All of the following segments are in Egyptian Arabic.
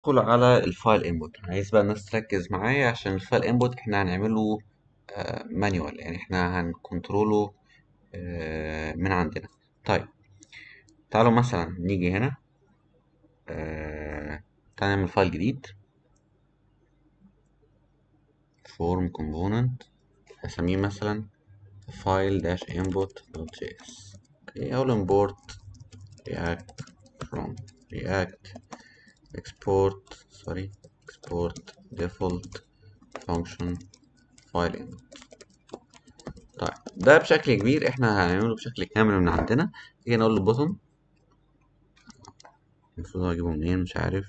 ندخل على الفايل انبوت عايز بقى الناس تركز معايا عشان الفايل انبوت احنا هنعمله مانيوال يعني احنا هنكنتروله آه، من عندنا طيب تعالوا مثلا نيجي هنا آه، تعالى نعمل فايل جديد form component هسميه مثلا file dash input.js اوكي اقول import react from react export sorry export default function file input طيب ده بشكل كبير احنا هنعمله بشكل كامل من عندنا تيجي نقول له button المفروض اجيبه منين مش عارف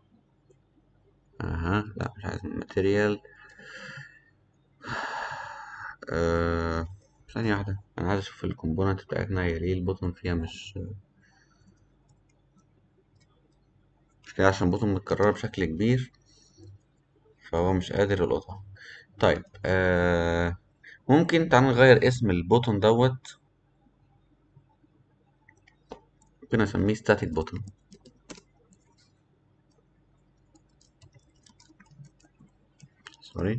اها لا مش عايز ماتيريال آه ثانية واحدة انا عايز اشوف الكومبوننت بتاعتنا هي ليه البوتن فيها مش مش كده عشان البوتن متكررة بشكل كبير فهو مش قادر يلقطها طيب آه ممكن تعال نغير اسم البوتن دوت ممكن اسميه static button سوري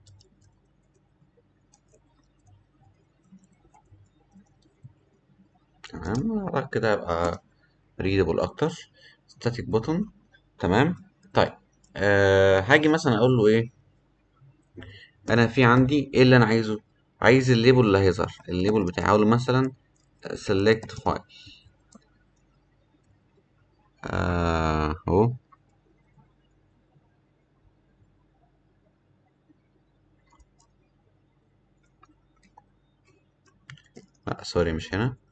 تمام بعد كده يبقى readable اكتر static button تمام طيب أه هاجي مثلا اقول له ايه انا في عندي ايه اللي انا عايزه عايز الليبل اللي هيظهر الليبل بتاعي اقول له مثلا select file آه، اهو لا سوري مش هنا